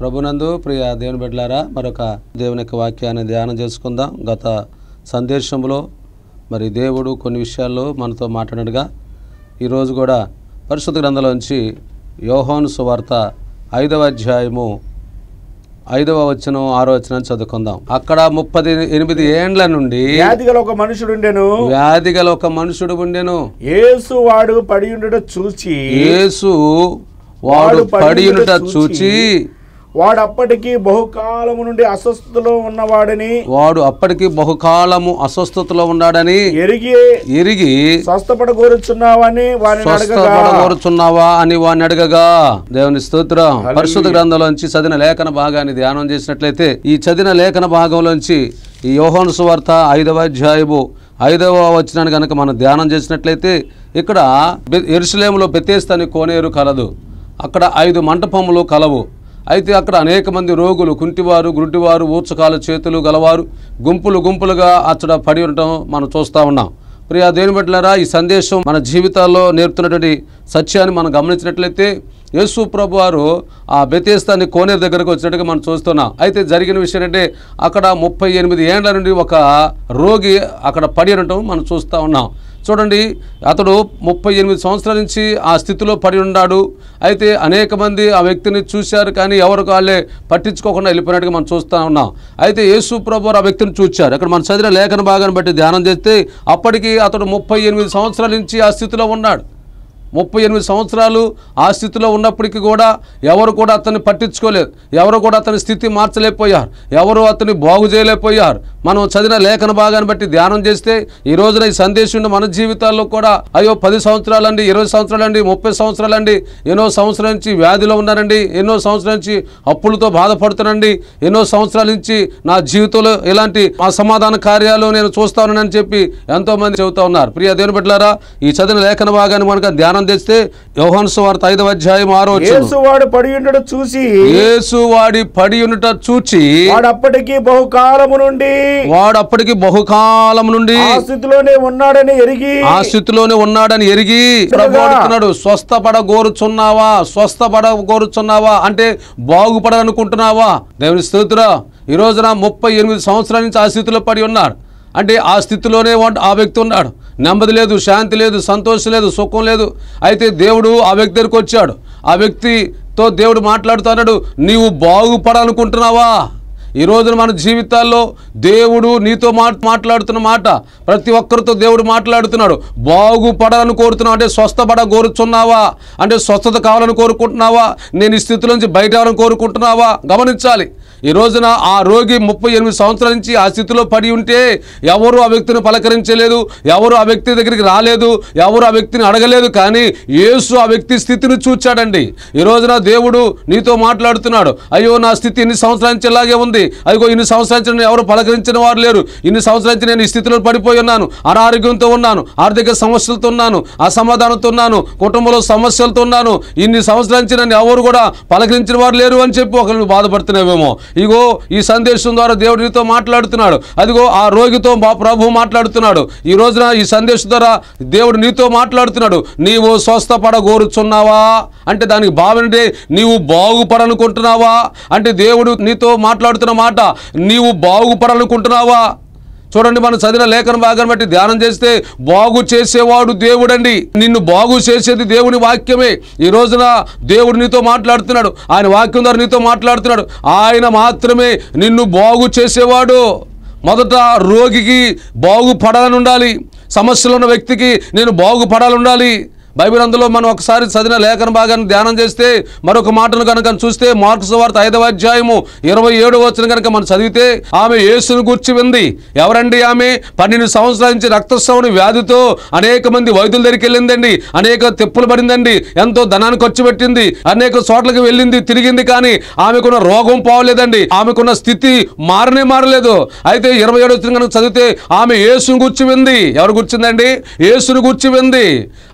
ప్రభునందు ప్రియ దేవుని బిడ్డలారా మరొక దేవుని యొక్క వాక్యాన్ని ధ్యానం చేసుకుందాం గత సందేశంలో మరి దేవుడు కొన్ని విషయాల్లో మనతో మాట్లాడినట్టుగా ఈరోజు కూడా పరిశుద్ధ గ్రంథంలోంచి యోహోను సువార్త ఐదవ అధ్యాయము ఐదవ వచనం ఆరో వచనం చదువుకుందాం అక్కడ ముప్పది ఎనిమిది ఏండ్ల నుండి వ్యాధి గల ఒక మనుషుడుండెను వ్యాధి గల ఒక మనుషుడు ఉండెను యేసు వాడు పడి ఉండట చూచి యేసు వాడు పడి ఉండుట చూచి వాడు అప్పటికి బహుకాలము నుండి అస్వస్థతలో ఉన్నవాడని వాడు అప్పటికి బహుకాలము అస్వస్థతలో ఉన్నాడని ఎరిగి ఎరిగి స్వస్థపడగోరుచున్నావని వారిని అడగగా స్వస్థపడగోరుచున్నావా అని వాడిని అడగగా దేవుని స్తోత్రం పరిశుద్ధ గ్రంథంలోంచి చదివిన లేఖన భాగాన్ని ధ్యానం చేసినట్లయితే ఈ చదివిన లేఖన భాగంలోంచి ఈ యోహోను సువార్త ఐదవ అధ్యాయము ఐదవ వచనాన్ని కనుక మనం ధ్యానం చేసినట్లయితే ఇక్కడ బె- ఎరుసలేములో బెతేస్తని కోనేరు కలదు అక్కడ ఐదు మంటపములు కలవు అయితే అక్కడ అనేక మంది రోగులు కుంటివారు గుడ్డివారు ఊచకాలు చేతులు గలవారు గుంపులు గుంపులుగా అచ్చట పడి ఉండటం మనం చూస్తూ ఉన్నాం ప్రియా దేని బిడ్డలారా ఈ సందేశం మన జీవితాల్లో నేర్పుతున్నటువంటి సత్యాన్ని మనం గమనించినట్లయితే యేసు ప్రభు వారు ఆ బెతేస్తాన్ని కోనేరు దగ్గరకు వచ్చినట్టుగా మనం చూస్తున్నాం అయితే జరిగిన విషయం అంటే అక్కడ ముప్పై ఎనిమిది ఏండ్ల నుండి ఒక రోగి అక్కడ పడి ఉండటం మనం చూస్తూ ఉన్నాం చూడండి అతడు ముప్పై ఎనిమిది సంవత్సరాల నుంచి ఆ స్థితిలో పడి ఉన్నాడు అయితే అనేక మంది ఆ వ్యక్తిని చూశారు కానీ ఎవరు వాళ్ళే పట్టించుకోకుండా వెళ్ళిపోయినట్టుగా మనం చూస్తూ ఉన్నాం అయితే యేసు ప్రభు వారు ఆ వ్యక్తిని చూచారు అక్కడ మనం చదివిన లేఖన భాగాన్ని బట్టి ధ్యానం చేస్తే అప్పటికి అతడు ముప్పై ఎనిమిది సంవత్సరాల నుంచి ఆ స్థితిలో ఉన్నాడు ముప్పై ఎనిమిది సంవత్సరాలు ఆ స్థితిలో ఉన్నప్పటికీ కూడా ఎవరు కూడా అతన్ని పట్టించుకోలేదు ఎవరు కూడా అతని స్థితి మార్చలేకపోయారు ఎవరు అతన్ని బాగు చేయలేకపోయారు మనం చదివిన లేఖన భాగాన్ని బట్టి ధ్యానం చేస్తే ఈ రోజున ఈ సందేశం ఉన్న మన జీవితాల్లో కూడా అయ్యో పది సంవత్సరాలండి ఇరవై సంవత్సరాలండి ముప్పై సంవత్సరాలండి ఎన్నో సంవత్సరాల నుంచి వ్యాధిలో ఉన్నానండి ఎన్నో సంవత్సరాల నుంచి అప్పులతో బాధపడుతానండి ఎన్నో సంవత్సరాల నుంచి నా జీవితంలో ఇలాంటి అసమాధాన కార్యాలు నేను చూస్తానని చెప్పి ఎంతో మంది చెబుతా ఉన్నారు ప్రియ దేవుని బిడ్డలారా ఈ చదివిన లేఖన భాగాన్ని మనకు ధ్యానం చేస్తే యోహాను సువార్త ఐదవ అధ్యాయం ఆరో వచ్చిన యేసు వాడు పడి ఉండట చూసి యేసు వాడి పడి ఉన్నట చూచి వాడు అప్పటికి బహుకాలము నుండి వాడు అప్పటికి బహుకాలం నుండి ఆ స్థితిలోనే ఉన్నాడని ఎరిగి ఆ స్థితిలోనే ఉన్నాడని ఎరిగి ప్రభు అడుగుతున్నాడు స్వస్థపడ కోరుచున్నావా స్వస్థపడ కోరుచున్నావా అంటే బాగుపడాలనుకుంటున్నావా దేవుని స్తోత్ర ఈ రోజున ముప్పై ఎనిమిది సంవత్సరాల నుంచి ఆ స్థితిలో పడి ఉన్నాడు అంటే ఆ స్థితిలోనే వాడు- ఆ వ్యక్తి ఉన్నాడు నెమ్మది లేదు శాంతి లేదు సంతోషం లేదు సుఖం లేదు అయితే దేవుడు ఆ వ్యక్తి దగ్గరికి వచ్చాడు ఆ వ్యక్తితో దేవుడు మాట్లాడుతున్నాడు నీవు బాగుపడాలనుకుంటున్నావా ఈ రోజున మన జీవితాల్లో దేవుడు నీతో మా మాట్లాడుతున్న మాట ప్రతి ఒక్కరితో దేవుడు మాట్లాడుతున్నాడు బాగుపడాలని కోరుతున్నావు అంటే స్వస్థపడ కోరుచున్నావా అంటే స్వస్థత కావాలని కోరుకుంటున్నావా నేను ఈ స్థితి నుంచి బయట రావాలని కోరుకుంటున్నావా గమనించాలి ఈ రోజున ఆ రోగి ముప్పై ఎనిమిది సంవత్సరాల నుంచి ఆ స్థితిలో పడి ఉంటే ఎవరు ఆ వ్యక్తిని పలకరించలేదు ఎవరు ఆ వ్యక్తి దగ్గరికి రాలేదు ఎవరు ఆ వ్యక్తిని అడగలేదు కానీ యేసు ఆ వ్యక్తి స్థితిని చూచాడండి ఈ రోజున దేవుడు నీతో మాట్లాడుతున్నాడు అయ్యో నా స్థితి ఇన్ని సంవత్సరాల నుంచి ఇలాగే ఉంది అదిగో ఇన్ని సంవత్సరాల నుంచి నన్ను ఎవరు పలకరించిన వారు లేరు ఇన్ని సంవత్సరాల నుంచి నేను ఈ స్థితిలో పడిపోయి ఉన్నాను అనారోగ్యంతో ఉన్నాను ఆర్థిక సమస్యలతో ఉన్నాను అసమాధానంతో ఉన్నాను కుటుంబంలో సమస్యలతో ఉన్నాను ఇన్ని సంవత్సరాల నుంచి నన్ను ఎవరు కూడా పలకరించిన వారు లేరు అని చెప్పి ఒకరిని బాధపడుతున్నావేమో ఇగో ఈ సందేశం ద్వారా దేవుడు నీతో మాట్లాడుతున్నాడు అదిగో ఆ రోగితో మా ప్రభు మాట్లాడుతున్నాడు ఈ రోజున ఈ సందేశం ద్వారా దేవుడు నీతో మాట్లాడుతున్నాడు నీవు స్వస్థపడ కోరుచున్నావా అంటే దానికి భావనంటే నీవు బాగుపడాలనుకుంటున్నావా అంటే దేవుడు నీతో మాట్లాడుతున్న మాట నీవు బాగుపడాలనుకుంటున్నావా చూడండి మనం చదివిన లేఖన భాగాన్ని బట్టి ధ్యానం చేస్తే బాగు చేసేవాడు దేవుడండి నిన్ను బాగు చేసేది దేవుని వాక్యమే ఈ రోజున దేవుడు నీతో మాట్లాడుతున్నాడు ఆయన వాక్యం ద్వారా నీతో మాట్లాడుతున్నాడు ఆయన మాత్రమే నిన్ను బాగు చేసేవాడు మొదట రోగికి బాగుపడాలని ఉండాలి సమస్యలు ఉన్న వ్యక్తికి నేను బాగుపడాలని ఉండాలి బైబిల్ అందులో మనం ఒకసారి చదివిన లేఖన భాగాన్ని ధ్యానం చేస్తే మరొక మాటను కనుక చూస్తే మార్క్స్ వార్త ఐదవ అధ్యాయము ఇరవై ఏడు వచ్చిన కనుక మనం చదివితే ఆమె యేసును గూర్చి వింది ఎవరండి ఆమె పన్నెండు సంవత్సరాల నుంచి రక్తస్రావణ వ్యాధితో అనేక మంది వైద్యుల దగ్గరికి వెళ్ళిందండి అనేక తిప్పులు పడిందండి ఎంతో ధనాన్ని ఖర్చు పెట్టింది అనేక చోట్లకి వెళ్ళింది తిరిగింది కానీ ఆమెకున్న రోగం పోవలేదండి ఆమెకున్న స్థితి మారనే మారలేదు అయితే ఇరవై ఏడు వచ్చిన కనుక చదివితే ఆమె యేసును గూర్చి వింది ఎవరు కూర్చుందండి యేసును గూర్చి వింది అందుకనే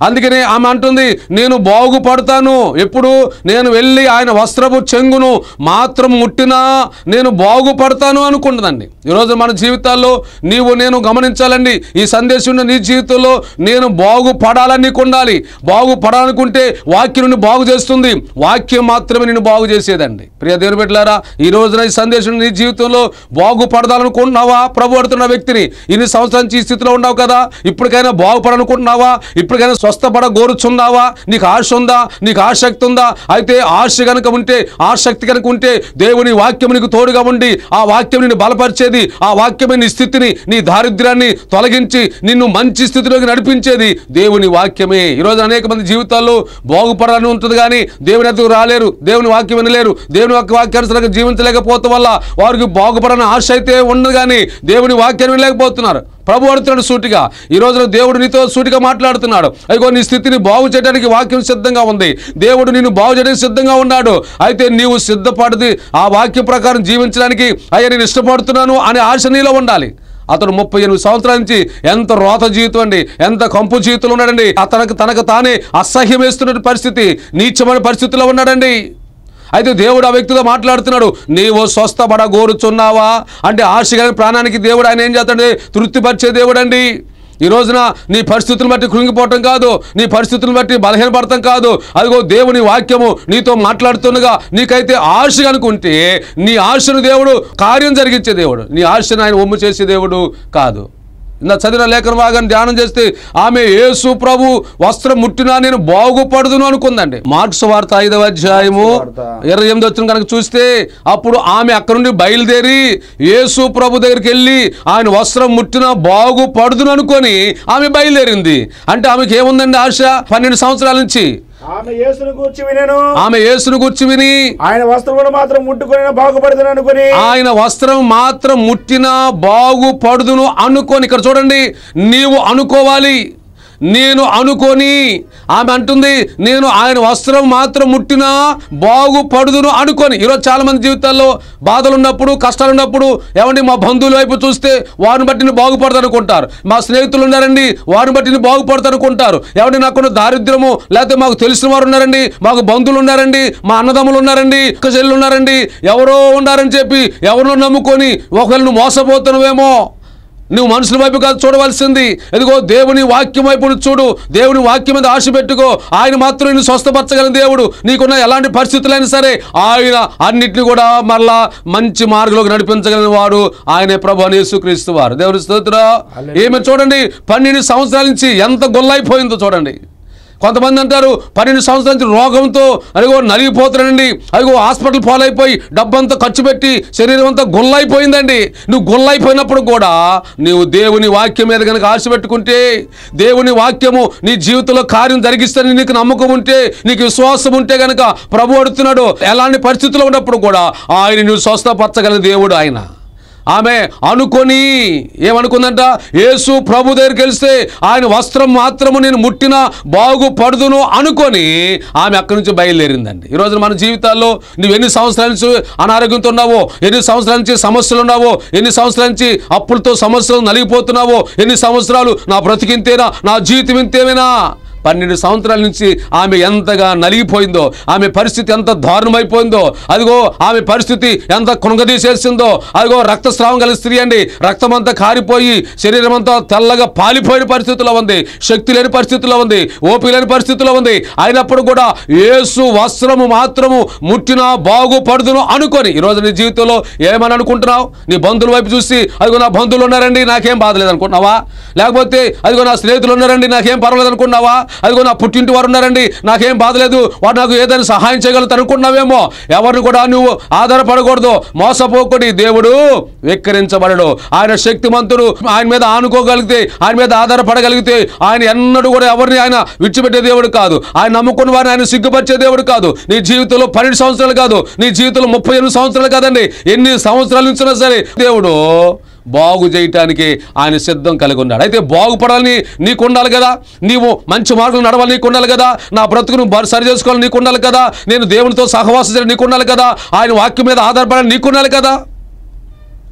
ఆమె అంటుంది నేను బాగుపడతాను ఎప్పుడు నేను వెళ్ళి ఆయన వస్త్రపు చెంగును మాత్రం ముట్టినా నేను బాగుపడతాను అనుకుంటుందండి ఈరోజు మన జీవితాల్లో నీవు నేను గమనించాలండి ఈ సందేశం ఉన్న నీ జీవితంలో నేను బాగుపడాలని నీకు ఉండాలి బాగుపడాలనుకుంటే వాక్యం నిన్ను బాగు చేస్తుంది వాక్యం మాత్రమే నిన్ను బాగు చేసేదండి ప్రియ దేవుని బిడ్డలారా ఈ రోజున ఈ సందేశం నీ జీవితంలో బాగుపడదాలనుకుంటున్నావా ప్రభు పడుతున్న వ్యక్తిని ఇన్ని సంవత్సరాల నుంచి ఈ స్థితిలో ఉన్నావు కదా ఇప్పటికైనా బాగుపడాలనుకుంటున్నావా ఇప్పటికైనా స్వస్థపడ గోరుచున్నావా నీకు ఆశ ఉందా నీకు ఆసక్తి ఉందా అయితే ఆశ కనుక ఉంటే ఆసక్తి కనుక ఉంటే దేవుని వాక్యం నీకు తోడుగా ఉండి ఆ వాక్యం నిన్ను బలపరిచేది ఆ వాక్యమే నీ స్థితిని నీ దారిద్ర్యాన్ని తొలగించి నిన్ను మంచి స్థితిలోకి నడిపించేది దేవుని వాక్యమే ఈరోజు అనేక మంది జీవితాల్లో బాగుపడాలని ఉంటుంది కానీ దేవుని ఎదుగు రాలేరు దేవుని వాక్యం వినలేరు దేవుని యొక్క వాక్యానుసరంగా జీవించలేకపోవటం వల్ల వారికి బాగుపడని ఆశ అయితే ఉండదు కానీ దేవుని వాక్యాన్ని వినలేకపోతున్నారు ప్రభు అడుగుతున్నాడు సూటిగా ఈ రోజున దేవుడు నీతో సూటిగా మాట్లాడుతున్నాడు అదిగో నీ స్థితిని బాగు చేయడానికి వాక్యం సిద్ధంగా ఉంది దేవుడు నిన్ను బాగు చేయడానికి సిద్ధంగా ఉన్నాడు అయితే నీవు సిద్ధపడిది ఆ వాక్యం ప్రకారం జీవించడానికి అయ్యా నేను ఇష్టపడుతున్నాను అనే ఆశ నీలో ఉండాలి అతను ముప్పై ఎనిమిది సంవత్సరాల నుంచి ఎంత రోత జీవితం అండి ఎంత కంపు జీవితంలో ఉన్నాడండి అతనికి తనకు తానే అసహ్యం వేస్తున్న పరిస్థితి నీచమైన పరిస్థితిలో ఉన్నాడండి అయితే దేవుడు ఆ వ్యక్తితో మాట్లాడుతున్నాడు నీవు స్వస్థపడ గోరుచున్నావా అంటే ఆశ కలిగిన ప్రాణానికి దేవుడు ఆయన ఏం చేస్తాడు తృప్తిపరిచే దేవుడు అండి ఈ రోజున నీ పరిస్థితులను బట్టి కృంగిపోవటం కాదు నీ పరిస్థితులను బట్టి బలహీనపడటం కాదు అదిగో దేవుని వాక్యము నీతో మాట్లాడుతుండగా నీకైతే ఆశ అనుకుంటే నీ ఆశను దేవుడు కార్యం జరిగించే దేవుడు నీ ఆశను ఆయన ఒమ్ము చేసే దేవుడు కాదు ఇందా చదివిన లేఖన భాగాన్ని ధ్యానం చేస్తే ఆమె యేసు ప్రభు వస్త్రం ముట్టినా నేను బాగుపడదును అనుకుందండి మార్క్స్ వార్త ఐదవ అధ్యాయము వార్త. ఇరవై ఎనిమిది వచ్చిన కనుక చూస్తే అప్పుడు ఆమె అక్కడ నుండి బయలుదేరి యేసు ప్రభు దగ్గరికి వెళ్ళి ఆయన వస్త్రం ముట్టినా బాగుపడుదును అనుకొని ఆమె బయలుదేరింది అంటే ఆమెకి ఏముందండి ఆశ పన్నెండు సంవత్సరాల నుంచి ఆమె యేసును కూర్చి వినెను ఆమె యేసును గుర్చి విని ఆయన వస్త్రములు మాత్రం ముట్టుకొని బాగుపడుతుంది అనుకుని ఆయన వస్త్రం మాత్రం ముట్టినా బాగుపడుదును అనుకోని ఇక్కడ చూడండి నీవు అనుకోవాలి నేను అనుకొని ఆమె అంటుంది నేను ఆయన వస్త్రం మాత్రం ముట్టినా బాగుపడుదును అనుకొని ఈరోజు చాలా మంది జీవితాల్లో బాధలు ఉన్నప్పుడు కష్టాలు ఉన్నప్పుడు ఏమండి మా బంధువుల వైపు చూస్తే వారిని బట్టి నేను బాగుపడతాను అనుకుంటారు మా స్నేహితులు ఉన్నారండి వారిని బట్టి నేను బాగుపడతాను అనుకుంటారు ఏమండి నాకున్న దారిద్ర్యము లేకపోతే మాకు తెలిసిన వారు ఉన్నారండి మాకు బంధువులు ఉన్నారండి మా అన్నదమ్ములు ఉన్నారండి అక్క చెల్లెలు ఉన్నారండి ఎవరో ఉన్నారని చెప్పి ఎవరినో నమ్ముకొని ఒకవేళ నువ్వు మోసపోతున్నావేమో నువ్వు మనుషుల వైపు కాదు చూడవలసింది ఎదిగో దేవుని వాక్యం వైపు నువ్వు చూడు దేవుని వాక్యం మీద ఆశ పెట్టుకో ఆయన మాత్రం నిన్ను స్వస్థపరచగలిగిన దేవుడు నీకున్న ఎలాంటి పరిస్థితులైనా సరే ఆయన అన్నిటిని కూడా మరలా మంచి మార్గంలోకి నడిపించగలిగిన వాడు ఆయనే ప్రభు అని యేసుక్రీస్తు వారు దేవుని స్తోత్ర ఏమి చూడండి పన్నెండు సంవత్సరాల నుంచి ఎంత గొల్లైపోయిందో చూడండి కొంతమంది అంటారు పన్నెండు సంవత్సరాల నుంచి రోగంతో అదిగో నలిగిపోతున్నానండి అదిగో హాస్పిటల్ పాలైపోయి డబ్బంతా ఖర్చు పెట్టి శరీరం అంతా గుల్లైపోయిందండి నువ్వు గుల్లైపోయినప్పుడు కూడా నీవు దేవుని వాక్యం మీద కనుక ఆశ పెట్టుకుంటే దేవుని వాక్యము నీ జీవితంలో కార్యం జరిగిస్తానని నీకు నమ్మకం ఉంటే నీకు విశ్వాసం ఉంటే కనుక ప్రభు అడుగుతున్నాడు ఎలాంటి పరిస్థితుల్లో ఉన్నప్పుడు కూడా ఆయన నువ్వు స్వస్థపరచగల దేవుడు ఆయన ఆమె అనుకొని ఏమనుకుందంట యేసు ప్రభు దగ్గరికి వెళ్తే ఆయన వస్త్రం మాత్రము నేను ముట్టిన బాగుపడుదును అనుకొని ఆమె అక్కడి నుంచి బయలుదేరిందండి ఈరోజు మన జీవితాల్లో నువ్వు ఎన్ని సంవత్సరాల నుంచి అనారోగ్యంతో ఉన్నావో ఎన్ని సంవత్సరాల నుంచి సమస్యలు ఉన్నావో ఎన్ని సంవత్సరాల నుంచి అప్పులతో సమస్యలు నలిగిపోతున్నావో ఎన్ని సంవత్సరాలు నా బ్రతికింతేనా నా జీవితం ఇంతేమైనా పన్నెండు సంవత్సరాల నుంచి ఆమె ఎంతగా నలిగిపోయిందో ఆమె పరిస్థితి ఎంత దారుణమైపోయిందో అదిగో ఆమె పరిస్థితి ఎంత కృంగదీసేసిందో అదిగో రక్తస్రావం కలిగిన స్త్రీ అండి రక్తం అంతా కారిపోయి శరీరం అంతా తెల్లగా పాలిపోయిన పరిస్థితిలో ఉంది శక్తి లేని పరిస్థితిలో ఉంది ఓపి లేని పరిస్థితిలో ఉంది అయినప్పుడు కూడా యేసు వస్త్రము మాత్రము ముట్టినా బాగుపడుదును అనుకొని ఈరోజు నీ జీవితంలో ఏమని అనుకుంటున్నావు నీ బంధువుల వైపు చూసి అదిగో నా బంధువులు ఉన్నారండి నాకేం బాధ లేదనుకుంటున్నావా లేకపోతే అదిగో నా స్నేహితులు ఉన్నారండి నాకేం పర్వాలేదు అనుకున్నావా అదిగో నా పుట్టింటి వారు ఉన్నారండి నాకేం బాధ లేదు వాడు నాకు ఏదైనా సహాయం చేయగలుగుతా అనుకున్నావేమో ఎవరిని కూడా నువ్వు ఆధారపడకూడదు మోసపోకూడి దేవుడు వెక్కిరించబడడు ఆయన శక్తిమంతుడు ఆయన మీద ఆనుకోగలిగితే ఆయన మీద ఆధారపడగలిగితే ఆయన ఎన్నడూ కూడా ఎవరిని ఆయన విడిచిపెట్టే దేవుడు కాదు ఆయన నమ్ముకున్న వారిని ఆయన సిగ్గుపరిచే దేవుడు కాదు నీ జీవితంలో పన్నెండు సంవత్సరాలు కాదు నీ జీవితంలో ముప్పై ఎనిమిది సంవత్సరాలు కాదండి ఎన్ని సంవత్సరాల నుంచినా సరే దేవుడు బాగు చేయటానికి ఆయన సిద్ధం కలిగి ఉన్నాడు అయితే బాగుపడాలని నీకు ఉండాలి కదా నీవు మంచి మార్గం నడవాలి నీకు ఉండాలి కదా నా బ్రతుకును బ- సరి చేసుకోవాలి నీకు ఉండాలి కదా నేను దేవునితో సహవాసం చేయాలి నీకు ఉండాలి కదా ఆయన వాక్యం మీద ఆధారపడాలి నీకు ఉండాలి కదా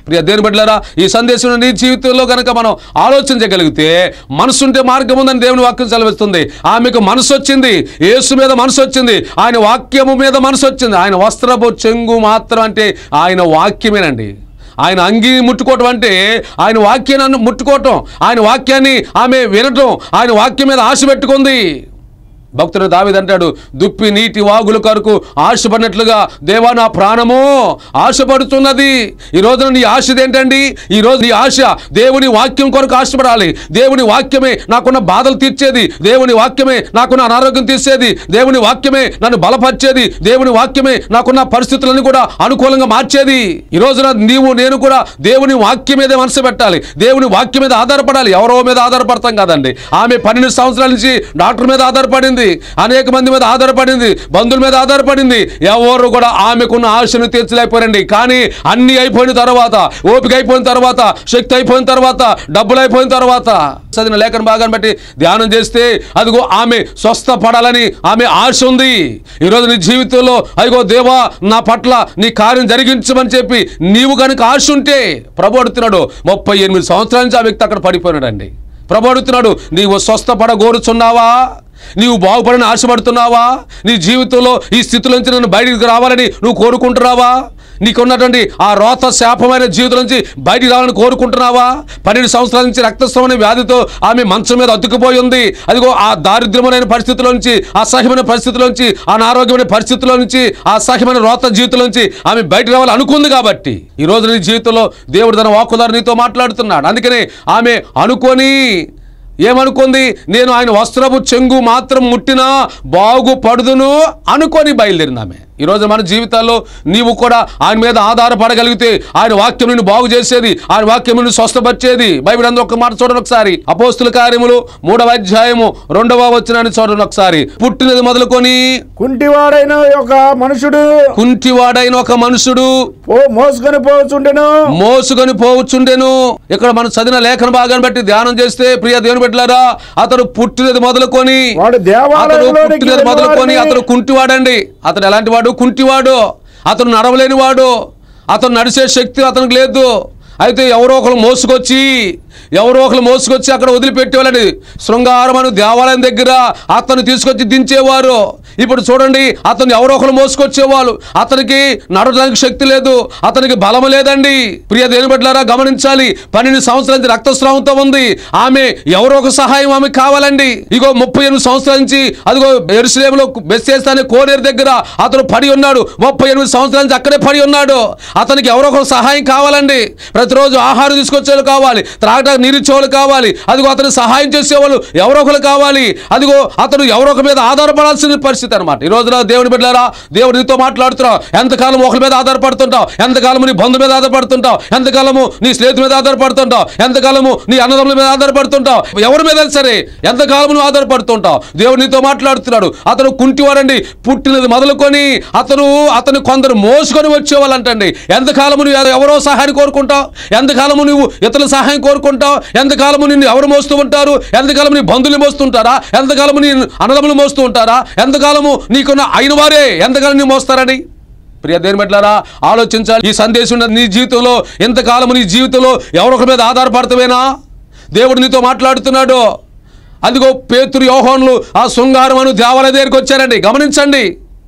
ప్రియ దేని బిడ్డలారా ఈ సందేశం నీ జీవితంలో కనుక మనం ఆలోచించగలిగితే మనసు ఉంటే మార్గం ఉందని దేవుని వాక్యం సెలవిస్తుంది ఆమెకు మనసు వచ్చింది యేసు మీద మనసు వచ్చింది ఆయన వాక్యము మీద మనసు వచ్చింది ఆయన వస్త్రపు చెంగు మాత్రం అంటే ఆయన వాక్యమేనండి ఆయన అంగి ముట్టుకోవటం అంటే ఆయన వాక్యాన్ని ముట్టుకోవటం ఆయన వాక్యాన్ని ఆమె వినటం ఆయన వాక్యం మీద ఆశ పెట్టుకుంది భక్తుడు దావిది అంటాడు దుప్పి నీటి వాగుల కొరకు ఆశపడినట్లుగా దేవా నా ప్రాణము ఆశపడుతున్నది ఈ రోజున నీ ఆశ ఏంటండి ఈ రోజు నీ ఆశ దేవుని వాక్యం కొరకు ఆశపడాలి దేవుని వాక్యమే నాకున్న బాధలు తీర్చేది దేవుని వాక్యమే నాకున్న అనారోగ్యం తీర్చేది దేవుని వాక్యమే నన్ను బలపరిచేది దేవుని వాక్యమే నాకున్న పరిస్థితులన్నీ కూడా అనుకూలంగా మార్చేది ఈ రోజున నీవు నేను కూడా దేవుని వాక్యం మీదే మనసు పెట్టాలి దేవుని వాక్యం మీద ఆధారపడాలి ఎవరో మీద ఆధారపడతాం కాదండి ఆమె పన్నెండు సంవత్సరాల నుంచి డాక్టర్ మీద ఆధారపడింది అనేక మంది మీద ఆధారపడింది బంధువుల మీద ఆధారపడింది ఎవరు కూడా ఆమెకున్న ఆశను తీర్చలేకపోయారండి కానీ అన్ని అయిపోయిన తర్వాత ఓపిక అయిపోయిన తర్వాత శక్తి అయిపోయిన తర్వాత డబ్బులు అయిపోయిన తర్వాత చదివిన లేఖన భాగాన్ని బట్టి ధ్యానం చేస్తే అదిగో ఆమె స్వస్థపడాలని ఆమె ఆశ ఉంది ఈరోజు నీ జీవితంలో అదిగో దేవా నా పట్ల నీ కార్యం జరిగించమని చెప్పి నీవు కనుక ఆశ ఉంటే ప్రభు అడుగుతున్నాడు ముప్పై ఎనిమిది సంవత్సరాల నుంచి ఆ వ్యక్తి అక్కడ పడిపోయినాడండి ప్రభు అడుగుతున్నాడు నీవు స్వస్థపడగోరుచున్నావా నీవు బాగుపడని ఆశపడుతున్నావా నీ జీవితంలో ఈ స్థితిలోంచి నన్ను బయటికి రావాలని నువ్వు కోరుకుంటున్నావా నీకున్నటువంటి ఆ రోత శాపమైన జీవితం నుంచి బయటికి రావాలని కోరుకుంటున్నావా పన్నెండు సంవత్సరాల నుంచి రక్తస్రావం అనే వ్యాధితో ఆమె మంచం మీద అతుక్కుపోయి ఉంది అదిగో ఆ దారిద్ర్యమైన పరిస్థితుల నుంచి అసహ్యమైన పరిస్థితుల నుంచి అనారోగ్యమైన పరిస్థితుల నుంచి ఆ అసహ్యమైన రోత జీవితం నుంచి ఆమె బయట రావాలి అనుకుంది కాబట్టి ఈ రోజు నీ జీవితంలో దేవుడు తన వాక్కుదారు నీతో మాట్లాడుతున్నాడు అందుకనే ఆమె అనుకొని ఏమనుకుంది నేను ఆయన వస్త్రపు చెంగు మాత్రం ముట్టినా బాగుపడుదును అనుకొని బయలుదేరింది ఆమె ఈరోజు మన జీవితాల్లో నీవు కూడా ఆయన మీద ఆధారపడగలిగితే ఆయన వాక్యం నిన్ను బాగు చేసేది ఆయన వాక్యం నిన్ను స్వస్థపరిచేది బైబిల్ అందరూ ఒక మాట చూడండి ఒకసారి అపోస్తుల కార్యములు మూడవ అధ్యాయము రెండవ వచ్చినాన్ని చూడండి ఒకసారి పుట్టినది మొదలుకొని కుంటివాడైన ఒక మనుషుడు కుంటివాడైన ఒక మనుషుడు పో మోసుకొని పోచుండెను మోసుకొని పోవచ్చుండెను ఇక్కడ మనం చదివిన లేఖన భాగాన్ని బట్టి ధ్యానం చేస్తే ప్రియ దేవుని పెట్టారా అతడు పుట్టినది మొదలుకొని వాడు అతడు దేవాలయంలోనికి పుట్టినది మొదలుకొని వెళ్ళినవాడిని. అతడు కుంటివాడండి అతడు ఎలాంటి వాడు కుంటివాడు అతను నడవలేని వాడు అతను నడిచే శక్తి అతనికి లేదు అయితే ఎవరో ఒకరు మోసుకొచ్చి ఎవరో ఒకరు మోసుకొచ్చి అక్కడ వదిలిపెట్టేవాళ్ళని శృంగారం అను దేవాలయం దగ్గర అతను తీసుకొచ్చి దించేవారు ఇప్పుడు చూడండి అతను ఎవరో ఒకరు మోసుకొచ్చేవాళ్ళు అతనికి నడవడానికి శక్తి లేదు అతనికి బలం లేదండి ప్రియ దేని బట్లారా గమనించాలి పన్నెండు సంవత్సరాల నుంచి రక్తస్రావంతో ఉంది ఆమె ఎవరో ఒక సహాయం ఆమె కావాలండి ఇగో ముప్పై ఎనిమిది సంవత్సరాల నుంచి అదిగో ఎరుసలేములో బెస్సేస్తా అనే కోనేరు దగ్గర అతను పడి ఉన్నాడు ముప్పై ఎనిమిది సంవత్సరాల నుంచి అక్కడే పడి ఉన్నాడు అతనికి ఎవరో ఒకరు సహాయం కావాలండి ప్రతిరోజు ఆహారం తీసుకొచ్చేవాళ్ళు కావాలి త్రాగడానికి నీరు ఇచ్చేవాళ్ళు కావాలి అదిగో అతను సహాయం చేసేవాళ్ళు ఎవరో ఒకరు కావాలి అదిగో అతను ఎవరో ఒక మీద ఆధారపడాల్సిన పరిస్థితి అనమాట ఈ రోజున దేవుని బిడ్డారా దేవుడు నీతో మాట్లాడుతున్నావు ఎంతకాలం ఒకరి మీద ఆధారపడుతుంటావు ఎంతకాలము నీ బంధు మీద ఆధారపడుతుంటావు ఎంతకాలము నీ స్నేహితుల మీద ఆధారపడుతుంటావు ఎంతకాలము నీ అన్నదమ్ముల మీద ఆధారపడుతుంటావు ఎవరి మీద సరే ఎంతకాలము నువ్వు ఆధారపడుతుంటావు దేవుడు నీతో మాట్లాడుతున్నాడు అతను కుంటివాడండి పుట్టినది మొదలుకొని అతను అతను కొందరు మోసుకొని వచ్చేవాళ్ళంటండి ఎంతకాలము నువ్వు ఎవరో సహాయం కోరుకుంటావు ఎంతకాలము నువ్వు ఇతరుల సహాయం కోరుకుంటావు ఎంతకాలము నిన్ను ఎవరు మోస్తూ ఉంటారు ఎంతకాలం నీ బంధువులు మోస్తుంటారా ఎంతకాలము నీ అన్నదమ్ములు మోస్తూ ఉంటారా ఎంతకాలము నీకున్న అయిన వారే ఎంతకాలం నీ మోస్తారని ప్రియ దేని బిడ్డలారా ఆలోచించాలి ఈ సందేశం ఉన్న నీ జీవితంలో ఎంతకాలము నీ జీవితంలో ఎవరొకరి మీద ఆధారపడతావేనా దేవుడు నీతో మాట్లాడుతున్నాడు అందుకో పేతురు యోహోన్లు ఆ శృంగారం అను దేవాలయం దగ్గరికి వచ్చారండి గమనించండి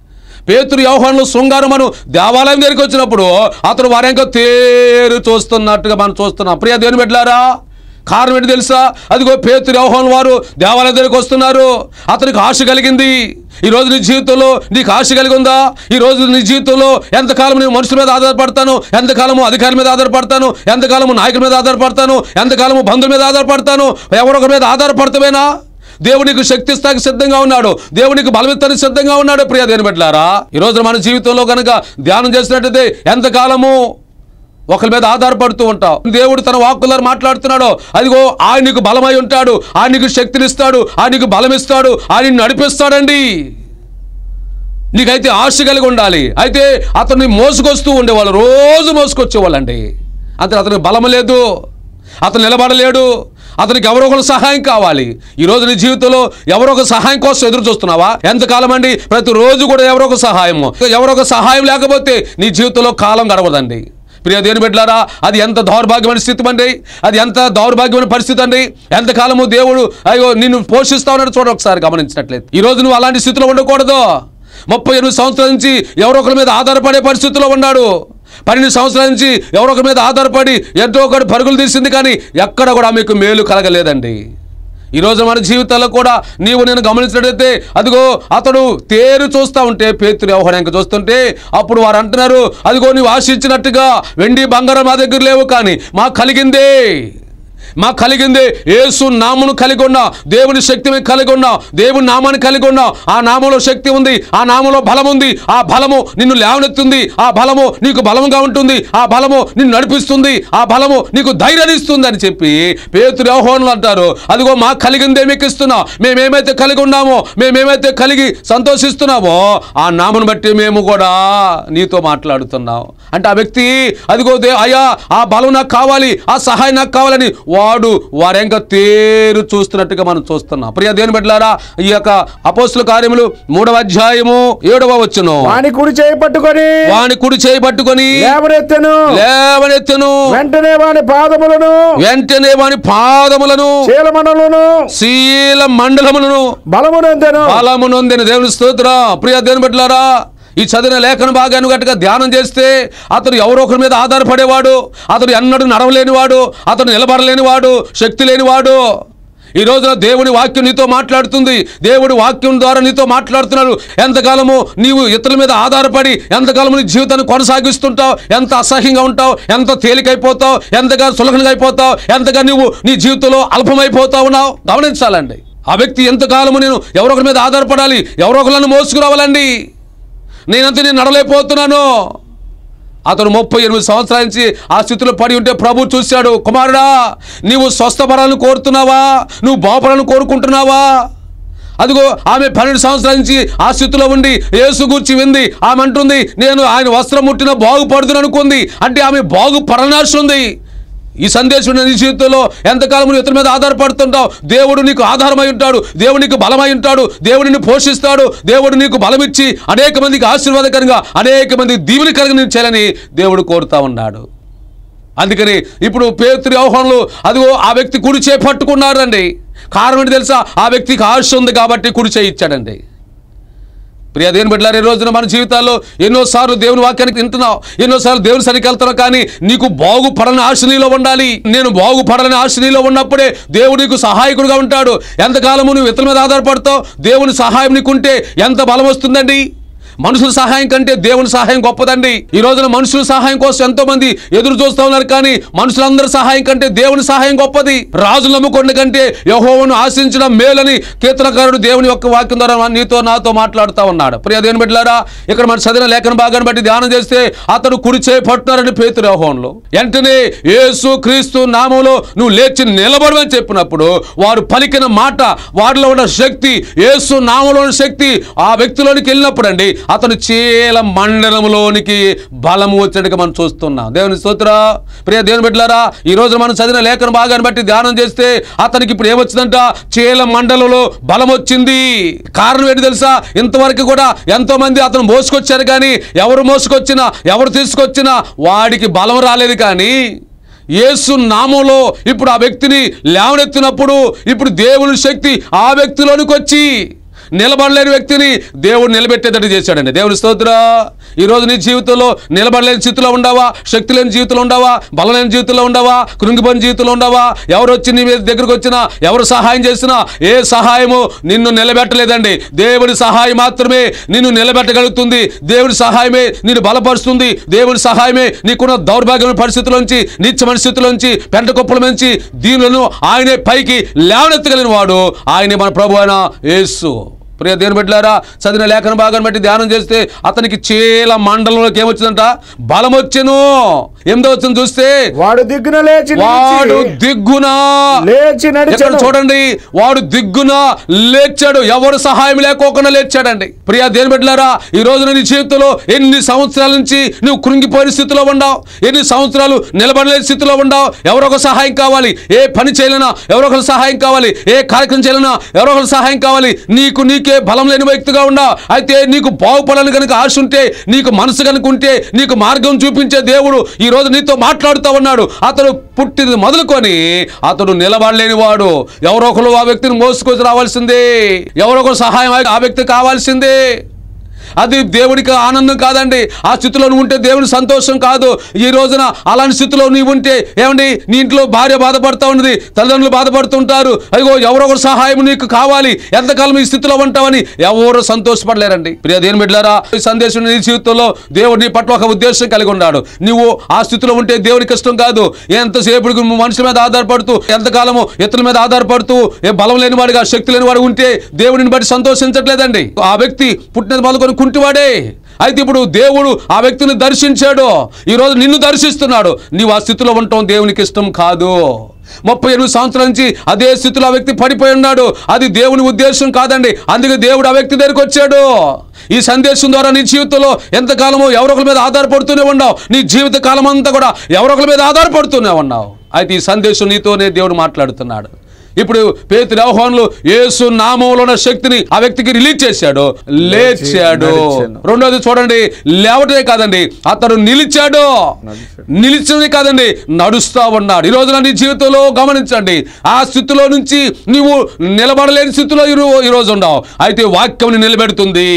పేతురు యోహాన్లు శృంగారం అను దేవాలయం దగ్గరికి వచ్చినప్పుడు అతను వారెంకో తేరు చూస్తున్నట్టుగా మనం చూస్తున్నాం ప్రియ దేవుని బిడ్డలారా కారణం ఏంటి తెలుసా అదిగో పేతురు యోహాన్ వారు దేవాలయం దగ్గరికి వస్తున్నారు అతనికి ఆశ కలిగింది ఈ రోజు నీ జీవితంలో నీకు ఆశ కలిగి ఉందా ఈ రోజు నీ జీవితంలో ఎంతకాలం నేను మనుషుల మీద ఆధారపడతాను ఎంతకాలము అధికారుల మీద ఆధారపడతాను ఎంతకాలము నాయకుల మీద ఆధారపడతాను ఎంతకాలము బంధువుల మీద ఆధారపడతాను ఎవరొకరి మీద ఆధారపడతావేనా దేవునికి శక్తి ఇస్తానికి సిద్ధంగా ఉన్నాడు దేవునికి బలమిత్తానికి సిద్ధంగా ఉన్నాడు ప్రియ దేని బిడ్డలారా ఈ రోజు మన జీవితంలో కనుక ధ్యానం చేసినట్టయితే ఎంతకాలము ఒకరి మీద ఆధారపడుతూ ఉంటావు దేవుడు తన వాక్కులను మాట్లాడుతున్నాడు అదిగో ఆయనకు బలమై ఉంటాడు ఆయనకు శక్తినిస్తాడు ఆయనకు బలమిస్తాడు ఆయన నడిపిస్తాడండి నీకైతే ఆశ కలిగి ఉండాలి అయితే అతన్ని మోసుకొస్తూ ఉండేవాళ్ళు రోజు మోసుకొచ్చేవాళ్ళండి అంతే అతనికి బలం లేదు అతను నిలబడలేడు అతనికి ఎవరో ఒకరు సహాయం కావాలి ఈ రోజు నీ జీవితంలో ఎవరో ఒక సహాయం కోసం ఎదురు చూస్తున్నావా ఎంతకాలం అండి ప్రతిరోజు కూడా ఎవరో ఒక సహాయము ఎవరో ఒక సహాయం లేకపోతే నీ జీవితంలో కాలం గడవదండి ప్రియ దేని బిడ్డలారా అది ఎంత దౌర్భాగ్యమైన స్థితి అండి అది ఎంత దౌర్భాగ్యమైన పరిస్థితి అండి ఎంతకాలము దేవుడు అయ్యో నిన్ను పోషిస్తా ఉన్నాడు చూడ ఒకసారి గమనించినట్లయితే ఈ రోజు నువ్వు అలాంటి స్థితిలో ఉండకూడదు ముప్పై ఎనిమిది సంవత్సరాల నుంచి ఎవరో ఒకరి మీద ఆధారపడే పరిస్థితిలో ఉన్నాడు పన్నెండు సంవత్సరాల నుంచి ఎవరో ఒకరి మీద ఆధారపడి ఎంతో ఒకటి పరుగులు తీసింది కానీ ఎక్కడ కూడా మీకు మేలు కలగలేదండి ఈ రోజు మన జీవితాల్లో కూడా నీవు నేను గమనించినట్లయితే అదిగో అతడు తేరు చూస్తా ఉంటే పేతురు వ్యవహారానికి చూస్తుంటే అప్పుడు వారు అంటున్నారు అదిగో నీవు ఆశించినట్టుగా వెండి బంగారం మా దగ్గర లేవు కానీ మాకు కలిగిందే మాకు కలిగింది యేసు నామును కలిగి ఉన్నా దేవుని శక్తి మేము కలిగి ఉన్నాం దేవుని నామాన్ని కలిగి ఉన్నాం ఆ నామంలో శక్తి ఉంది ఆ నామంలో బలం ఉంది ఆ బలము నిన్ను లేవనెత్తుంది ఆ బలము నీకు బలముగా ఉంటుంది ఆ బలము నిన్ను నడిపిస్తుంది ఆ బలము నీకు ధైర్యాన్ని ఇస్తుంది అని చెప్పి పేతురు వ్యవహారంలో అంటారు అదిగో మాకు కలిగిందే మీకు ఇస్తున్నాం మేమేమైతే కలిగి ఉన్నామో మేమేమైతే కలిగి సంతోషిస్తున్నామో ఆ నామను బట్టి మేము కూడా నీతో మాట్లాడుతున్నాం అంటే ఆ వ్యక్తి అదిగో దే అయ్యా ఆ బలం నాకు కావాలి ఆ సహాయం నాకు కావాలని వాడు వారెంక తేరు చూస్తున్నట్టుగా మనం చూస్తున్నాం ప్రియ దేని బిడ్డలారా ఈ యొక్క అపోస్తుల కార్యములు మూడవ అధ్యాయము ఏడవ వచ్చును వాని కుడి చేయి పట్టుకొని వాని కుడి చేయి పట్టుకొని లేవనెత్తెను లేవనెత్తెను వెంటనే వాని పాదములను వెంటనే వాని పాదములను శీలమణులను శీల మండలములను బలమునందెను బలము నొందిన దేవుని స్తోత్రం ప్రియ దేవుని బిడ్డలారా ఈ చదివిన లేఖన భాగాన్ని గట్టిగా ధ్యానం చేస్తే అతను ఎవరో ఒకరి మీద ఆధారపడేవాడు అతను ఎన్నడూ నడవలేనివాడు అతను నిలబడలేనివాడు శక్తి లేనివాడు ఈ రోజున దేవుడి వాక్యం నీతో మాట్లాడుతుంది దేవుడి వాక్యం ద్వారా నీతో మాట్లాడుతున్నాడు ఎంతకాలము నీవు ఇతరుల మీద ఆధారపడి ఎంతకాలము నీ జీవితాన్ని కొనసాగిస్తుంటావు ఎంత అసహ్యంగా ఉంటావు ఎంత తేలికైపోతావు ఎంతగా సులభంగా అయిపోతావు ఎంతగా నువ్వు నీ జీవితంలో అల్పమైపోతావు ఉన్నావు గమనించాలండి ఆ వ్యక్తి ఎంతకాలము నేను ఎవరో ఒకరి మీద ఆధారపడాలి ఎవరో ఒకరిని మోసుకురావాలండి నేనంత నేను నడలేకపోతున్నాను అతను ముప్పై ఎనిమిది సంవత్సరాల నుంచి ఆ స్థితిలో పడి ఉంటే ప్రభు చూశాడు కుమారుడా నీవు స్వస్థపడాలని కోరుతున్నావా నువ్వు బాగుపడాలని కోరుకుంటున్నావా అదిగో ఆమె పన్నెండు సంవత్సరాల నుంచి ఆ స్థితిలో ఉండి యేసు గూర్చి వింది ఆమె అంటుంది నేను ఆయన వస్త్రం ముట్టిన బాగుపడుతుని అనుకుంది అంటే ఆమె బాగుపడనాల్సింది ఈ సందేశం నీ జీవితంలో ఎంతకాలం నువ్వు ఇతని మీద ఆధారపడుతుంటావు దేవుడు నీకు ఆధారమై ఉంటాడు దేవుడు నీకు బలమై ఉంటాడు దేవుడు నిన్ను పోషిస్తాడు దేవుడు నీకు బలమిచ్చి అనేక మందికి ఆశీర్వాదకరంగా అనేక మంది దీవునికరంగా నేను చేయాలని దేవుడు కోరుతా ఉన్నాడు అందుకని ఇప్పుడు పేతురు వ్యవహారంలో అదిగో ఆ వ్యక్తి కుడి చేయి పట్టుకున్నారండి కారణం ఏంటి తెలుసా ఆ వ్యక్తికి ఆశ ఉంది కాబట్టి కుడి చేయి ఇచ్చాడండి ప్రియ దేవుని బిడ్డలారు ఈ రోజున మన జీవితాల్లో ఎన్నోసార్లు దేవుని వాక్యానికి వింటున్నావు ఎన్నోసార్లు దేవుని సరికి వెళ్తున్నావు కానీ నీకు బాగుపడని ఆశ నీలో ఉండాలి నేను బాగుపడని ఆశ నీలో ఉన్నప్పుడే దేవుడు నీకు సహాయకుడుగా ఉంటాడు ఎంతకాలము నువ్వు ఇతరుల మీద ఆధారపడతావు దేవుని సహాయం నీకుంటే ఎంత బలం వస్తుందండి మనుషుల సహాయం కంటే దేవుని సహాయం గొప్పదండి ఈ రోజున మనుషుల సహాయం కోసం ఎంతో మంది ఎదురు చూస్తూ ఉన్నారు కానీ మనుషులందరి సహాయం కంటే దేవుని సహాయం గొప్పది రాజులు నమ్ముకున్న కంటే యహోవను ఆశించడం మేలని కీర్తనకారుడు దేవుని యొక్క వాక్యం ద్వారా నీతో నాతో మాట్లాడుతూ ఉన్నాడు ప్రియ దేవుని బిడ్డలారా ఇక్కడ మన చదివిన లేఖన భాగాన్ని బట్టి ధ్యానం చేస్తే అతడు కుడి చేయి పట్టున్నారని పేతురు యెహోవాలో వెంటనే యేసు క్రీస్తు నామంలో నువ్వు లేచి నిలబడమని చెప్పినప్పుడు వారు పలికిన మాట వారిలో ఉన్న శక్తి యేసు నామంలో ఉన్న శక్తి ఆ వ్యక్తిలోనికి వెళ్ళినప్పుడు అండి అతను చీల మండలంలోనికి బలము వచ్చినట్టుగా మనం చూస్తున్నాం దేవుని స్తోత్ర ప్రియ దేవుని బిడ్డలారా ఈ రోజు మనం చదివిన లేఖన భాగాన్ని బట్టి ధ్యానం చేస్తే అతనికి ఇప్పుడు ఏమొచ్చిందంట చీల మండలంలో బలం వచ్చింది కారణం ఏంటి తెలుసా ఇంతవరకు కూడా ఎంతో మంది అతను మోసుకొచ్చారు కానీ ఎవరు మోసుకొచ్చినా ఎవరు తీసుకొచ్చినా వాడికి బలం రాలేదు కానీ యేసు నామంలో ఇప్పుడు ఆ వ్యక్తిని లేవనెత్తినప్పుడు ఇప్పుడు దేవుని శక్తి ఆ వ్యక్తిలోనికి వచ్చి నిలబడలేని వ్యక్తిని దేవుడు నిలబెట్టేటట్టు చేశాడండి దేవుని స్తోత్ర ఈ రోజు నీ జీవితంలో నిలబడలేని స్థితిలో ఉండవా శక్తి లేని జీవితంలో ఉండవా బలం లేని జీవితంలో ఉండవా కృంగిపోయిన జీవితంలో ఉండవా ఎవరు వచ్చి నీ మీద దగ్గరకు వచ్చినా ఎవరు సహాయం చేసినా ఏ సహాయము నిన్ను నిలబెట్టలేదండి దేవుడి సహాయం మాత్రమే నిన్ను నిలబెట్టగలుగుతుంది దేవుడి సహాయమే నిన్ను బలపరుస్తుంది దేవుడి సహాయమే నీకున్న దౌర్భాగ్యమైన పరిస్థితుల్లోంచి నీచమైన స్థితిలోంచి పెంట కుప్పల నుంచి దీనులను ఆయనే పైకి లేవనెత్తగలిగిన వాడు ఆయనే మన ప్రభు అయిన యేసు ప్రియ దేవుని బిడ్డలారా చదివిన లేఖన భాగాన్ని బట్టి ధ్యానం చేస్తే అతనికి చీల మండలంలోకి ఏమొచ్చిందంట బలం వచ్చెను ఎనిమిదో వచ్చింది చూస్తే వాడు దిగ్గున లేచి వాడు నిలిచి, దిగ్గున లేచి ఇక్కడ నడిచాడు చూడండి వాడు దిగ్గున లేచాడు ఎవరు సహాయం లేకోకుండా లేచాడండి ప్రియా దేని బిడ్డలారా ఈ రోజు నీ జీవితంలో ఎన్ని సంవత్సరాల నుంచి నువ్వు కృంగిపోయిన స్థితిలో ఉండవు ఎన్ని సంవత్సరాలు నిలబడలేని స్థితిలో ఉండవు ఎవరో ఒక సహాయం కావాలి ఏ పని చేయలేనా ఎవరో ఒకరు సహాయం కావాలి ఏ కార్యక్రమం చేయలేనా ఎవరో ఒకరు సహాయం కావాలి నీకు నీకే బలం లేని వ్యక్తిగా ఉండవు అయితే నీకు బాగుపడాలని కనుక ఆశ ఉంటే నీకు మనసు కనుక ఉంటే నీకు మార్గం చూపించే దేవుడు ఈ ఈ రోజు నీతో మాట్లాడుతూ ఉన్నాడు అతడు పుట్టినది మొదలుకొని అతడు నిలబడలేని వాడు ఎవరో ఒకరు ఆ వ్యక్తిని మోసుకొని రావాల్సిందే ఎవరో ఒకరు సహాయం ఆ వ్యక్తి కావాల్సిందే అది దేవుడికి ఆనందం కాదండి ఆ స్థితిలో నువ్వు ఉంటే దేవుని సంతోషం కాదు ఈ రోజున అలాంటి స్థితిలో నీవు ఉంటే ఏమండి నీ ఇంట్లో భార్య బాధపడుతూ ఉన్నది తల్లిదండ్రులు బాధపడుతుంటారు అయ్యో ఎవరో ఒకరు సహాయం నీకు కావాలి ఎంతకాలం ఈ స్థితిలో ఉంటావని ఎవరు సంతోషపడలేరండి ప్రియ దేని బిడ్డారా ఈ సందేశం నీ జీవితంలో దేవుడు నీ పట్ల ఒక ఉద్దేశం కలిగి ఉన్నాడు నువ్వు ఆ స్థితిలో ఉంటే దేవునికి ఇష్టం కాదు ఎంతసేపు నువ్వు మనుషుల మీద ఆధారపడుతూ ఎంతకాలము ఇతరుల మీద ఆధారపడుతూ ఏ బలం లేని వాడిగా శక్తి లేని వాడు ఉంటే దేవుడిని బట్టి సంతోషించట్లేదండి ఆ వ్యక్తి పుట్టినది మొదలుకొని కుంటివాడే అయితే ఇప్పుడు దేవుడు ఆ వ్యక్తిని దర్శించాడు ఈరోజు నిన్ను దర్శిస్తున్నాడు నీవు ఆ స్థితిలో ఉండటం దేవునికి ఇష్టం కాదు ముప్పై ఎనిమిది సంవత్సరాల నుంచి అదే స్థితిలో ఆ వ్యక్తి పడిపోయి ఉన్నాడు అది దేవుని ఉద్దేశం కాదండి అందుకే దేవుడు ఆ వ్యక్తి దగ్గరికి వచ్చాడు ఈ సందేశం ద్వారా నీ జీవితంలో ఎంతకాలమో ఎవరొకరి మీద ఆధారపడుతూనే ఉన్నావు నీ జీవిత కాలం అంతా కూడా ఎవరొకరి మీద ఆధారపడుతూనే ఉన్నావు అయితే ఈ సందేశం నీతోనే దేవుడు మాట్లాడుతున్నాడు ఇప్పుడు పేతురు ఆహ్వానులు యేసు నామంలో ఉన్న శక్తిని ఆ వ్యక్తికి రిలీజ్ చేశాడు లేచాడు నడిచాను. రెండోది చూడండి లేవటే కాదండి అతడు నిలిచాడు నడిచాడు. నిలిచింది కాదండి నడుస్తా ఉన్నాడు ఈ రోజున నీ జీవితంలో గమనించండి ఆ స్థితిలో నుంచి నీవు నిలబడలేని స్థితిలో ఈరో- ఈ రోజు ఉండవు అయితే వాక్యం నిలబెడుతుంది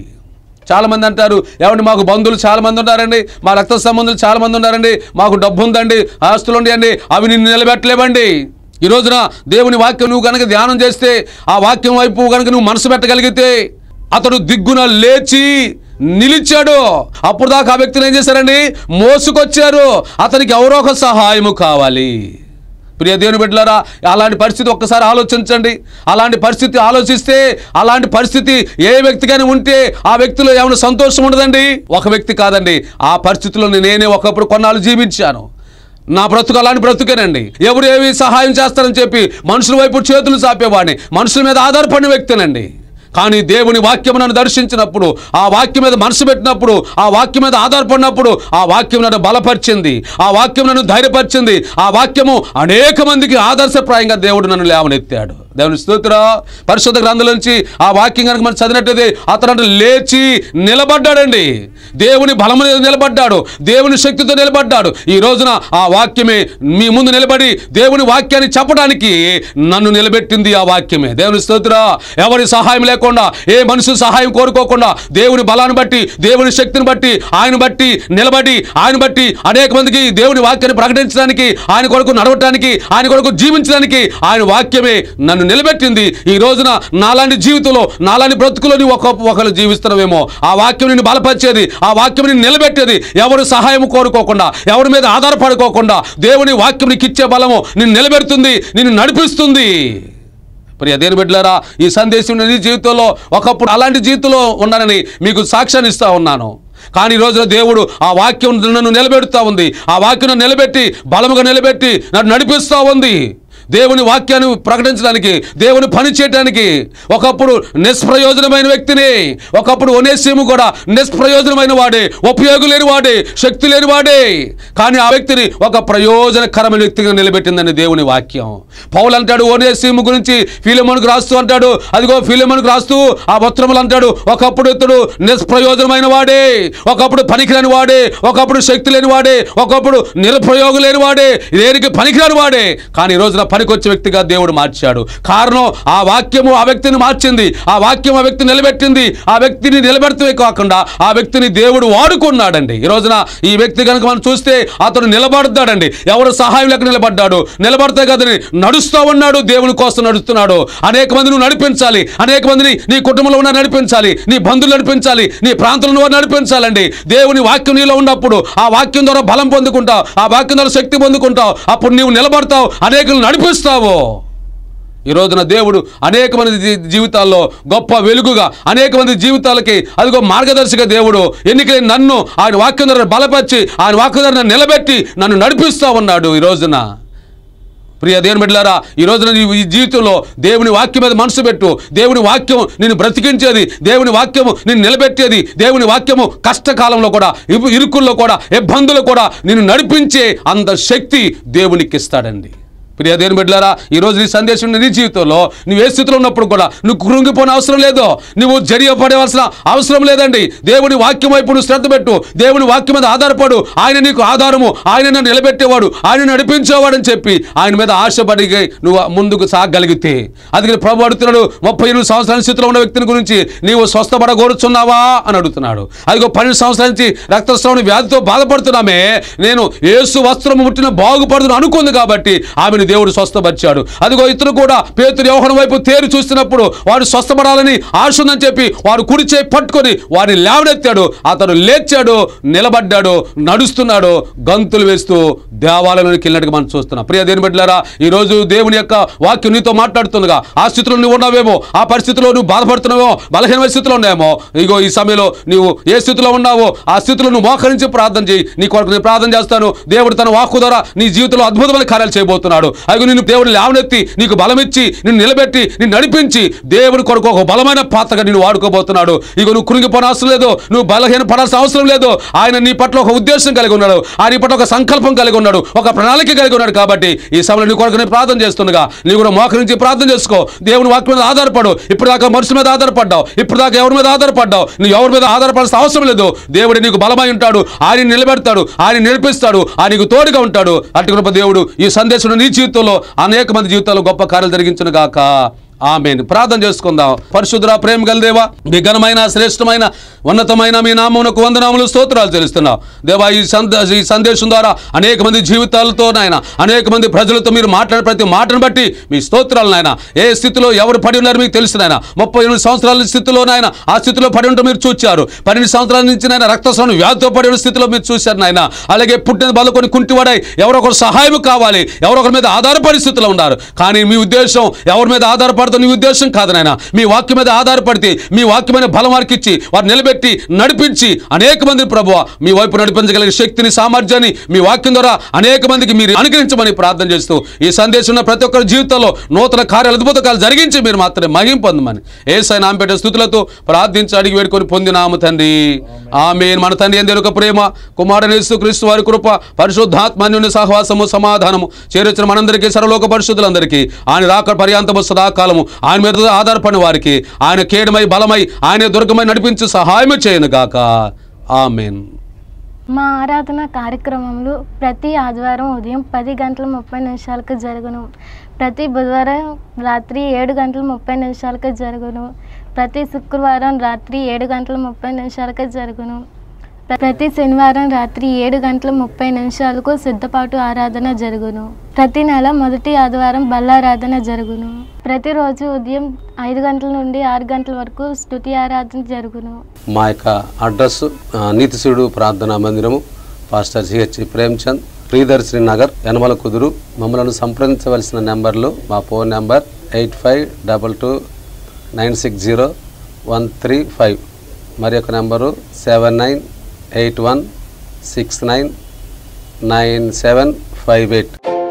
చాలా మంది అంటారు ఏమండి మాకు బంధువులు చాలా మంది ఉన్నారండి మా రక్త సంబంధులు చాలా మంది ఉన్నారండి మాకు డబ్బు ఉందండి ఆస్తులు ఉన్నాయండి అవి నిన్ను నిలబెట్టలేవండి ఈ రోజున దేవుని వాక్యం నువ్వు కనుక ధ్యానం చేస్తే ఆ వాక్యం వైపు కనుక నువ్వు మనసు పెట్టగలిగితే అతడు దిగ్గున లేచి నిలిచాడు అప్పుడు దాకా ఆ వ్యక్తిని ఏం చేశారండి మోసుకొచ్చారు అతనికి ఎవరో ఒక సహాయము కావాలి ప్రియ దేవుని బిడ్డలారా అలాంటి పరిస్థితి ఒక్కసారి ఆలోచించండి అలాంటి పరిస్థితి ఆలోచిస్తే అలాంటి పరిస్థితి ఏ వ్యక్తికైనా ఉంటే ఆ వ్యక్తిలో ఏమైనా సంతోషం ఉండదండి ఒక వ్యక్తి కాదండి ఆ పరిస్థితిలో నేనే ఒకప్పుడు కొన్నాళ్ళు జీవించాను నా బ్రతుకు అలాంటి బ్రతుకేనండి ఎవరు ఏమి సహాయం చేస్తారని చెప్పి మనుషుల వైపు చేతులు చాపేవాడిని మనుషుల మీద ఆధారపడిన వ్యక్తినండి కానీ దేవుని వాక్యం నన్ను దర్శించినప్పుడు ఆ వాక్యం మీద మనసు పెట్టినప్పుడు ఆ వాక్యం మీద ఆధారపడినప్పుడు ఆ వాక్యం నన్ను బలపరిచింది ఆ వాక్యం నన్ను ధైర్యపరిచింది ఆ వాక్యము అనేక మందికి ఆదర్శప్రాయంగా దేవుడు నన్ను లేవనెత్తాడు దేవుని స్తోత్ర పరిశుద్ధ గ్రంథం నుంచి ఆ వాక్యం కనుక మనం చదివినట్టయితే అతను అంటే లేచి నిలబడ్డాడండి దేవుని బలము మీద నిలబడ్డాడు దేవుని శక్తితో నిలబడ్డాడు ఈ రోజున ఆ వాక్యమే మీ ముందు నిలబడి దేవుని వాక్యాన్ని చెప్పడానికి నన్ను నిలబెట్టింది ఆ వాక్యమే దేవుని స్తోత్ర ఎవరి సహాయం లేకుండా ఏ మనిషి సహాయం కోరుకోకుండా దేవుని బలాన్ని బట్టి దేవుని శక్తిని బట్టి ఆయన బట్టి నిలబడి ఆయన బట్టి అనేక మందికి దేవుని వాక్యాన్ని ప్రకటించడానికి ఆయన కొరకు నడవటానికి ఆయన కొరకు జీవించడానికి ఆయన వాక్యమే నన్ను నిలబెట్టింది ఈ రోజున నాలాంటి జీవితంలో నాలాంటి బ్రతుకులో నీవు ఒక ఒకరు జీవిస్తున్నావేమో ఆ వాక్యం నిన్ను బలపరిచేది ఆ వాక్యం నిన్ను నిలబెట్టేది ఎవరు సహాయం కోరుకోకుండా ఎవరి మీద ఆధారపడుకోకుండా దేవుని వాక్యం నీకు ఇచ్చే బలము నిన్ను నిలబెడుతుంది నిన్ను నడిపిస్తుంది ప్రియ దేని బిడ్డలారా ఈ సందేశం నీ జీవితంలో ఒకప్పుడు అలాంటి జీవితంలో ఉన్నానని మీకు సాక్ష్యాన్ని ఇస్తా ఉన్నాను కానీ ఈ రోజున దేవుడు ఆ వాక్యం నన్ను నిలబెడుతూ ఉంది ఆ వాక్యం నన్ను నిలబెట్టి బలముగా నిలబెట్టి నన్ను నడిపిస్తూ ఉంది దేవుని వాక్యాన్ని ప్రకటించడానికి దేవుని పని చేయడానికి ఒకప్పుడు నిష్ప్రయోజనమైన వ్యక్తిని ఒకప్పుడు ఒనేసిము కూడా నిష్ప్రయోజనమైన వాడే ఉపయోగం లేని వాడే శక్తి లేని వాడే కానీ ఆ వ్యక్తిని ఒక ప్రయోజనకరమైన వ్యక్తిగా నిలబెట్టిందని దేవుని వాక్యం పౌలు అంటాడు ఓనేసిము గురించి ఫిలిమోనికి రాస్తూ అంటాడు అదిగో ఫిలిమోనికి రాస్తూ ఆ ఉత్తరములు అంటాడు ఒకప్పుడు ఇతడు నిష్ప్రయోజనమైన వాడే ఒకప్పుడు పనికిరాని వాడే ఒకప్పుడు శక్తి లేని వాడే ఒకప్పుడు నిరుపయోగం లేని వాడే దేనికి పనికిరాని వాడే కానీ ఈ రోజున పనికొచ్చే వ్యక్తిగా దేవుడు మార్చాడు కారణం ఆ వాక్యము ఆ వ్యక్తిని మార్చింది ఆ వాక్యం ఆ వ్యక్తిని నిలబెట్టింది ఆ వ్యక్తిని నిలబెడతమే కాకుండా ఆ వ్యక్తిని దేవుడు వాడుకున్నాడండి ఈ రోజున ఈ వ్యక్తి కనుక మనం చూస్తే అతను నిలబడతాడండి ఎవరు సహాయం లేక నిలబడ్డాడు నిలబడితే కదని నడుస్తూ ఉన్నాడు దేవుని కోసం నడుస్తున్నాడు అనేక మంది నువ్వు నడిపించాలి అనేక మందిని నీ కుటుంబంలో ఉన్న నడిపించాలి నీ బంధువులు నడిపించాలి నీ ప్రాంతంలో వారు నడిపించాలండి దేవుని వాక్యం నీలో ఉన్నప్పుడు ఆ వాక్యం ద్వారా బలం పొందుకుంటావు ఆ వాక్యం ద్వారా శక్తి పొందుకుంటావు అప్పుడు నీవు నిలబడతావు అనేకులు నడిపిస్తావు ఈ రోజున దేవుడు అనేక మంది జీ- జీవితాల్లో గొప్ప వెలుగుగా అనేక మంది జీవితాలకి అదిగో మార్గదర్శిగా దేవుడు ఎన్నికైన నన్ను ఆయన వాక్యం ద్వారా బలపరిచి ఆయన వాక్యం ద్వారా నన్ను నిలబెట్టి నన్ను నడిపిస్తా ఉన్నాడు ఈ రోజున ప్రియ దేవుని బిడ్డలారా ఈ రోజున నీవు ఈ జీవితంలో దేవుని వాక్యం మీద మనసు పెట్టు దేవుని వాక్యం నిన్ను బ్రతికించేది దేవుని వాక్యము నిన్ను నిలబెట్టేది దేవుని వాక్యము కష్టకాలంలో కూడా ఇరు- ఇరుకుల్లో కూడా ఇబ్బందులు కూడా నిన్ను నడిపించే అంత శక్తి దేవునికి ఇస్తాడండి ప్రియ దేని బిడ్డలారా ఈ రోజు నీ సందేశం నీ జీవితంలో నువ్వు ఏ స్థితిలో ఉన్నప్పుడు కూడా నువ్వు కృంగిపోయిన అవసరం లేదు నువ్వు జరియపడవలసిన అవసరం లేదండి దేవుడి వాక్యం వైపు నువ్వు శ్రద్ధ పెట్టు దేవుడి వాక్యం మీద ఆధారపడు ఆయన నీకు ఆధారము ఆయన నన్ను నిలబెట్టేవాడు ఆయన నడిపించేవాడు అని చెప్పి ఆయన మీద ఆశపడి నువ్వు ముందుకు సాగలిగితే అందుకని ప్రభు అడుగుతున్నాడు ముప్పై ఎనిమిది సంవత్సరాల స్థితిలో ఉన్న వ్యక్తిని గురించి నీవు స్వస్థపడగోరుచున్నావా అని అడుగుతున్నాడు అదిగో పన్నెండు సంవత్సరాల నుంచి రక్తస్రావణ వ్యాధితో బాధపడుతున్నామే నేను యేసు వస్త్రము ముట్టిన బాగుపడుతున్నా అనుకుంది కాబట్టి ఆమెను దేవుడు స్వస్థపరిచాడు అదిగో ఇతను కూడా పేతురు యోహనం వైపు తేరు చూస్తున్నప్పుడు వాడు స్వస్థపడాలని ఆశ ఉందని చెప్పి వాడు కుడి చేయి పట్టుకొని వాడిని లేవనెత్తాడు అతను లేచాడు నిలబడ్డాడు నడుస్తున్నాడు గంతులు వేస్తూ దేవాలయంలోకి వెళ్ళినట్టుగా మనం చూస్తున్నాం ప్రియ దేని బిడ్డలారా ఈ రోజు దేవుని యొక్క వాక్యం నీతో మాట్లాడుతుండగా ఆ స్థితిలో నువ్వు ఉన్నావేమో ఆ పరిస్థితిలో నువ్వు బాధపడుతున్నావేమో బలహీనమైన స్థితిలో ఉన్నాయేమో ఇగో ఈ సమయంలో నీవు ఏ స్థితిలో ఉన్నావో ఆ స్థితిలో నువ్వు మోకరించి ప్రార్థన చేయి నీ కొరకు నేను ప్రార్థన చేస్తాను దేవుడు తన వాక్కు ద్వారా నీ జీవితంలో అద్భుతమైన కార్యాలు చేయబోతున్నాడు అవి నిన్ను దేవుడు లేవనెత్తి నీకు బలమిచ్చి నిన్ను నిలబెట్టి నిన్ను నడిపించి దేవుడి కొరకు ఒక బలమైన పాత్రగా నిన్ను వాడుకోబోతున్నాడు ఇక నువ్వు కృంగిపోయిన అవసరం లేదు నువ్వు బలహీన పడాల్సిన అవసరం లేదు ఆయన నీ పట్ల ఒక ఉద్దేశం కలిగి ఉన్నాడు ఆయన నీ పట్ల ఒక సంకల్పం కలిగి ఉన్నాడు ఒక ప్రణాళిక కలిగి ఉన్నాడు కాబట్టి ఈ సమయంలో నీ కొరకు నేను ప్రార్థన చేస్తుండగా నీ కూడా మోకరించి ప్రార్థన చేసుకో దేవుని వాక్యం మీద ఆధారపడు ఇప్పుడు దాకా మనుషుల మీద ఆధారపడ్డావు ఇప్పుడు దాకా ఎవరి మీద ఆధారపడ్డావు నువ్వు ఎవరి మీద ఆధారపడాల్సిన అవసరం లేదు దేవుడు నీకు బలమై ఉంటాడు ఆయన నిలబెడతాడు ఆయన నడిపిస్తాడు ఆయనకు తోడుగా ఉంటాడు అటు కృప దేవుడు ఈ సందేశం నీ జీవితంలో అనేక మంది జీవితాల్లో గొప్ప కార్యాలు జరిగించును గాక ఆమెను ప్రార్థన చేసుకుందాం పరిశుద్ధ ప్రేమ గలదేవా మీ ఘనమైన శ్రేష్టమైన ఉన్నతమైన మీ నామమునకు వందనాములు స్తోత్రాలు తెలుస్తున్నావు దేవా ఈ సంద ఈ సందేశం ద్వారా అనేక మంది జీవితాలతో నాయన అనేక మంది ప్రజలతో మీరు మాట్లాడే ప్రతి మాటను బట్టి మీ స్తోత్రాలు నాయన ఏ స్థితిలో ఎవరు పడి ఉన్నారో మీకు తెలుసు నాయన ముప్పై ఎనిమిది సంవత్సరాల స్థితిలో నాయన ఆ స్థితిలో పడి ఉంటూ మీరు చూచారు పన్నెండు సంవత్సరాల నుంచి నాయన రక్తస్రావం వ్యాధితో పడి ఉన్న స్థితిలో మీరు చూశారు నాయన అలాగే పుట్టిన బలుకొని కుంటివాడై ఎవరో ఒకరు సహాయం కావాలి ఎవరో ఒకరి మీద ఆధారపడి స్థితిలో ఉన్నారు కానీ మీ ఉద్దేశం ఎవరి మీద ఆధారపడుతున్న నీ ఉద్దేశం కాదు నాయన మీ వాక్యం మీద ఆధారపడితే మీ వాక్యమైన బలం వారికి ఇచ్చి వారు నిలబెట్టి నడిపించి అనేక మంది ప్రభు మీ వైపు నడిపించగలిగే శక్తిని సామర్థ్యాన్ని మీ వాక్యం ద్వారా అనేక మందికి మీరు అనుగ్రహించమని ప్రార్థన చేస్తూ ఈ సందేశం ఉన్న ప్రతి ఒక్కరి జీవితంలో నూతన కార్యాలు అద్భుత కార్యాలు జరిగించి మీరు మాత్రమే మహిం పొందమని ఏసై నాంపేట స్థుతులతో ప్రార్థించి అడిగి వేడుకొని పొందినాము తండ్రి ఆమె మన తండ్రి ఎందరొక ప్రేమ కుమారుని క్రీస్తు వారి కృప పరిశుద్ధాత్మన్యుని సహవాసము సమాధానము చేరొచ్చిన మనందరికీ సర్వలోక పరిశుద్ధులందరికీ ఆయన రాక పర్యాంతము సదాకాలము ఆయన మీద ఆధారపడిన వారికి ఆయన కేడమై బలమై ఆయన దుర్గమై నడిపించి సహాయము చేయను గాక ఆమెన్ మా ఆరాధన కార్యక్రమంలో ప్రతి ఆదివారం ఉదయం పది గంటల ముప్పై నిమిషాలకు జరుగును ప్రతి బుధవారం రాత్రి ఏడు గంటల ముప్పై నిమిషాలకు జరుగును ప్రతి శుక్రవారం రాత్రి ఏడు గంటల ముప్పై నిమిషాలకు జరుగును ప్ర- ప్రతి శనివారం రాత్రి ఏడు గంటల ముప్పై నిమిషాలకు సిద్ధపాటు ఆరాధన జరుగును ప్రతి నెల మొదటి ఆదివారం బల్లారాధన జరుగును ప్రతిరోజు ఉదయం ఐదు గంటల నుండి ఆరు గంటల వరకు స్తుతి ఆరాధన జరుగును మా యొక్క అడ్రస్ ఆ, నీతిశివుడు ప్రార్థనా మందిరము pastor CH Premchand Priyadarshini Nagar Yanamalakuduru మమ్మల్ని సంప్రదించవలసిన నెంబర్లు మా phone number eight five double two nine six zero one three five మరి యొక్క number seven nine eight one six nine nine seven five eight